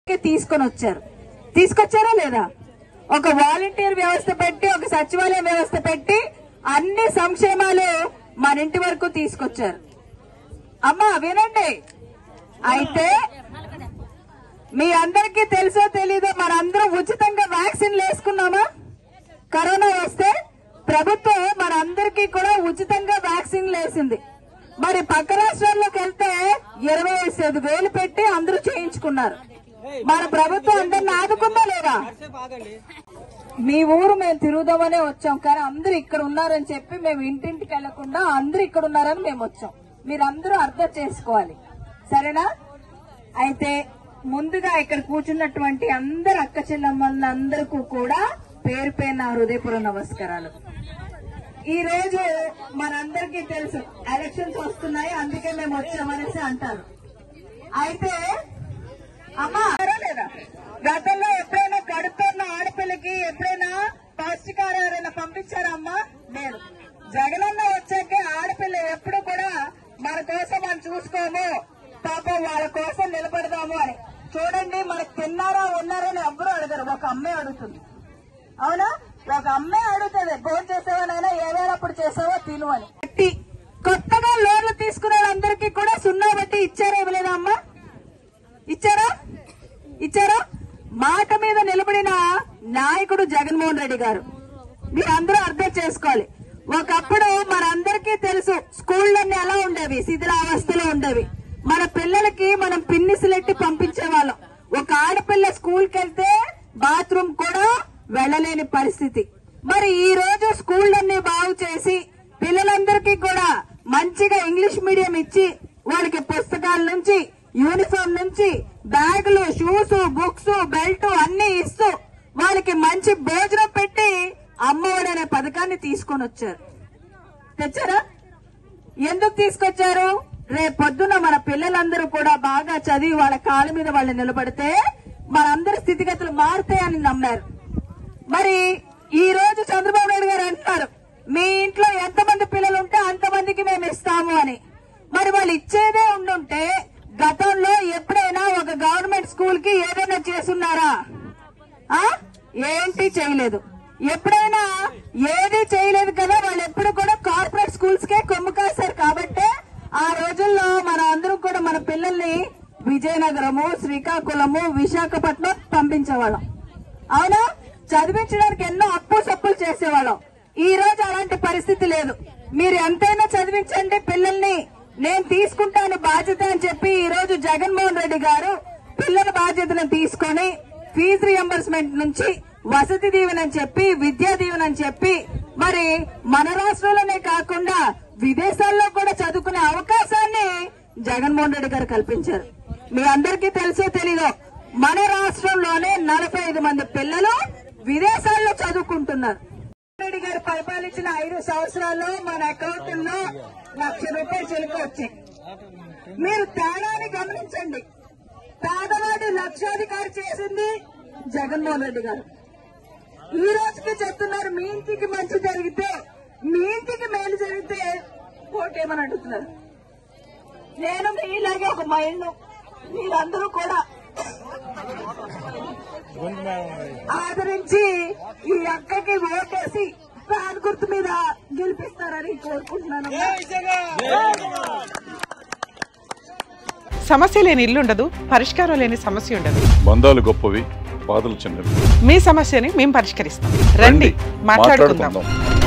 కి తీసుకొని వచ్చారు తీసుకొచ్చారా లేదా ఒక వాలంటీర్ వ్యవస్థ పెట్టి ఒక సచివాలయం వ్యవస్థ పెట్టి అన్ని సంక్షేమాలు మన ఇంటి వరకు తీసుకొచ్చారు అమ్మా వినండి అయితే మీ అందరికీ తెలుసో తెలీదో మనందరం ఉచితంగా వ్యాక్సిన్లు వేసుకున్నామా కరోనా వస్తే ప్రభుత్వం మనందరికీ కూడా ఉచితంగా వ్యాక్సిన్లు వేసింది మరి పక్క రాష్ట్రాల్లోకి వెళ్తే ఇరవై ఐదు వేలు పెట్టి అందరూ చేయించుకున్నారు మన ప్రభుత్వం అందరిని ఆదుకుందా లేదా మీ ఊరు మేము తిరుగుదామనే వచ్చాం కానీ అందరూ ఇక్కడ ఉన్నారని చెప్పి మేము ఇంటింటికి వెళ్లకుండా అందరూ ఇక్కడ ఉన్నారని మేము వచ్చాం మీరందరూ అర్థం చేసుకోవాలి సరేనా అయితే ముందుగా ఇక్కడ కూర్చున్నటువంటి అందరు అక్క చెల్లెమ్మలందరికీ కూడా పేరు పేరున హృదయపూర్వ నమస్కారాలు ఈ రోజు మనందరికీ తెలుసు ఎలక్షన్స్ వస్తున్నాయి అందుకే మేము వచ్చామనేసి అంటారు అయితే అమ్మా ఎవరో లేదా గతంలో ఎప్పుడైనా కడుపుతున్న ఆడపిల్లకి ఎప్పుడైనా పౌష్టికాహారాన్ని పంపించారా అమ్మా లేదు జగనన్న వచ్చాక ఆడపిల్ల ఎప్పుడు కూడా మన కోసం మనం చూసుకోము పాపం వాళ్ళ కోసం నిలబడదాము అని చూడండి మనకు తిన్నారా ఉన్నారా అని ఎవ్వరూ అడగరు ఒక అమ్మాయి అడుగుతుంది అవునా ఒక అమ్మాయి అడుగుతుంది భోజనం చేసావనైనా ఏవేళప్పుడు చేసావో తిను అని బట్టి కొత్తగా లోన్లు తీసుకునే వాళ్ళందరికీ కూడా సున్నా బట్టి ఇచ్చారా ఇవ్వలేదా అమ్మా ఇచ్చారా ఇచ్చారా మాట మీద నిలబడిన నాయకుడు జగన్మోహన్ రెడ్డి గారు మీరందరూ అర్థం చేసుకోవాలి ఒకప్పుడు మనందరికీ తెలుసు స్కూళ్ళన్నీ ఎలా ఉండేవి శిథిలావస్థలో ఉండేవి మన పిల్లలకి మనం పిన్నిసులెట్టి పంపించే వాళ్ళం ఒక ఆడపిల్ల స్కూల్కి వెళ్తే బాత్రూమ్ కూడా వెళ్ళలేని పరిస్థితి మరి ఈ రోజు స్కూళ్ళన్నీ బాగు చేసి పిల్లలందరికీ కూడా మంచిగా ఇంగ్లీష్ మీడియం ఇచ్చి వాళ్ళకి పుస్తకాల నుంచి యూనిఫామ్ నుంచి బ్యాగులు షూస్ బుక్స్ బెల్ట్ అన్ని ఇస్తూ వాళ్ళకి మంచి భోజనం పెట్టి అమ్మఒడి అనే పథకాన్ని తీసుకొని వచ్చారు తెచ్చారా ఎందుకు తీసుకొచ్చారు రేపు పొద్దున మన పిల్లలందరూ కూడా బాగా చదివి వాళ్ళ కాళ్ళ మీద వాళ్ళు నిలబడితే మనందరి స్థితిగతులు మారుతాయని నమ్మారు మరి ఈ రోజు చంద్రబాబు నాయుడు గారు అంటున్నారు మీ ఇంట్లో ఎంతమంది పిల్లలు ఉంటే అంతమందికి మేము ఇస్తాము అని మరి వాళ్ళు ఇచ్చేదే ఉండుంటే గతంలో ఎప్పుడైనా ఒక గవర్నమెంట్ స్కూల్ కి ఏదైనా చేసున్నారా ఆ ఏంటి చేయలేదు ఎప్పుడైనా ఏది చేయలేదు కదా వాళ్ళు ఎప్పుడు కూడా కార్పొరేట్ స్కూల్స్ కే కొమ్ము కాశారు కాబట్టి ఆ రోజుల్లో మన అందరం కూడా మన పిల్లల్ని విజయనగరము శ్రీకాకుళము విశాఖపట్నం పంపించేవాళ్ళం అవునా చదివించడానికి ఎన్నో అప్పు సప్పులు చేసేవాళ్ళం ఈ రోజు అలాంటి పరిస్థితి లేదు మీరు ఎంతైనా చదివించండి పిల్లల్ని నేను తీసుకుంటాను బాధ్యత అని చెప్పి ఈ రోజు జగన్మోహన్ రెడ్డి గారు పిల్లల బాధ్యతను తీసుకొని ఫీజు రియంబర్స్మెంట్ నుంచి వసతి దీవెన అని చెప్పి విద్యా దీవెన అని చెప్పి మరి మన రాష్ట్రంలోనే కాకుండా విదేశాల్లో కూడా చదువుకునే అవకాశాన్ని జగన్మోహన్ రెడ్డి గారు కల్పించారు మీ అందరికీ తెలుసో తెలీదో మన రాష్ట్రంలోనే నలభై ఐదు మంది పిల్లలు విదేశాల్లో చదువుకుంటున్నారు రెడ్డి గారు పరిపాలించిన ఐదు సంవత్సరాల్లో మన అకౌంట్ లో లక్ష రూపాయలు చెరుకు వచ్చాయి మీరు తేడాని గమనించండి పేదవాడి లక్షాధికారి చేసింది జగన్మోహన్ రెడ్డి గారు ఈ రోజుకి చెప్తున్నారు మీ ఇంటికి మంచి జరిగితే మీ ఇంటికి మేలు జరిగితే ఓటేమని అడుగుతున్నారు నేను మీలాగే ఒక మైండ్ మీరందరూ కూడా ఆదరించి ఈ అక్కకి ఓటేసి ఫ్యాన్ గుర్తు మీద గెలిపిస్తారని కోరుకుంటున్నాను సమస్య లేని ఇల్లు ఉండదు పరిష్కారం లేని సమస్య ఉండదు బంధాలు గొప్పవి బాధలు చిన్నవి మీ సమస్యని మేము పరిష్కరిస్తాం రండి మాట్లాడుకుందాం మాట్లాడుకుందాం